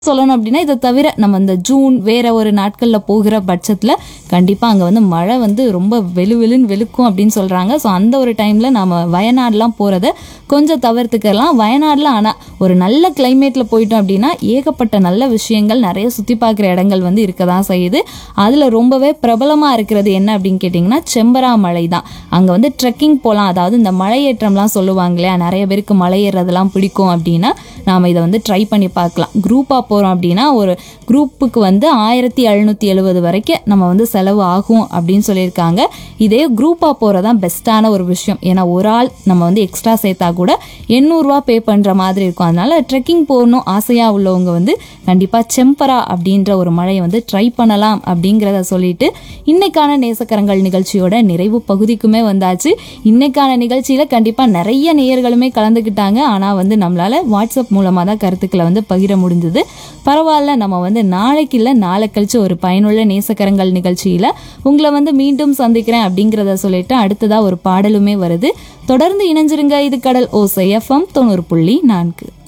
சொல்லணும் அப்படின்னா இதை தவிர நம்ம இந்த ஜூன் வேற ஒரு நாட்கள்ல போகிற பட்சத்துல கண்டிப்பா அங்க வந்து மழை வந்து ரொம்ப வெளு வெளுன்னு வெளுக்கும் அப்படின்னு சொல்றாங்க ஸோ அந்த ஒரு டைம்ல நாம வயநாடுலாம் போறத கொஞ்சம் தவிர்த்துக்கலாம் வயநாடுல ஆனா ஒரு நல்ல கிளைமேட்ல போயிட்டோம் அப்படின்னா ஏகப்பட்ட நல்ல விஷயங்கள் நிறைய சுத்தி பார்க்குற இடங்கள் வந்து இருக்க தான் செய்யுது அதுல ரொம்பவே பிரபலமா இருக்கிறது என்ன அப்படின்னு கேட்டிங்கன்னா செம்பரா மலை தான் அங்க வந்து ட்ரெக்கிங் போகலாம் அதாவது இந்த மலையேற்றம்லாம் சொல்லுவாங்க இல்லையா நிறைய பேருக்கு மலை ஏறுறதெல்லாம் பிடிக்கும் அப்படின்னா நாம இதை வந்து ட்ரை பண்ணி பார்க்கலாம் குரூப்பாக போகிறோம் அப்படின்னா ஒரு குரூப்புக்கு வந்து ஆயிரத்தி எழுநூற்றி எழுபது வரைக்கும் நம்ம வந்து செலவு ஆகும் அப்படின்னு சொல்லியிருக்காங்க இதே குரூப்பாக போகிறது தான் பெஸ்ட்டான ஒரு விஷயம் ஏன்னா ஒரு ஆள் நம்ம வந்து எக்ஸ்ட்ரா சேர்த்தா கூட எண்ணூறுரூவா பே பண்ணுற மாதிரி இருக்கும் அதனால ட்ரெக்கிங் போகணும் ஆசையாக உள்ளவங்க வந்து கண்டிப்பாக செம்பரா அப்படின்ற ஒரு மழையை வந்து ட்ரை பண்ணலாம் அப்படிங்கிறத சொல்லிட்டு இன்னைக்கான நேசக்கரங்கள் நிகழ்ச்சியோட நிறைவு பகுதிக்குமே வந்தாச்சு இன்னைக்கான நிகழ்ச்சியில கண்டிப்பா நிறைய நேயர்களுமே கலந்துக்கிட்டாங்க ஆனா வந்து நம்மளால வாட்ஸ்அப் மூலமா தான் கருத்துக்களை வந்து பகிர முடிஞ்சது பரவாயில்ல நம்ம வந்து நாளைக்கு இல்ல நாளை கழிச்சு ஒரு பயனுள்ள நேசக்கரங்கள் நிகழ்ச்சியில உங்களை வந்து மீண்டும் சந்திக்கிறேன் அப்படிங்கிறத சொல்லிட்டு அடுத்ததா ஒரு பாடலுமே வருது தொடர்ந்து இணைஞ்சிருங்க இது கடல் ஓசை எஃப்எம் தொண்ணூறு புள்ளி நான்கு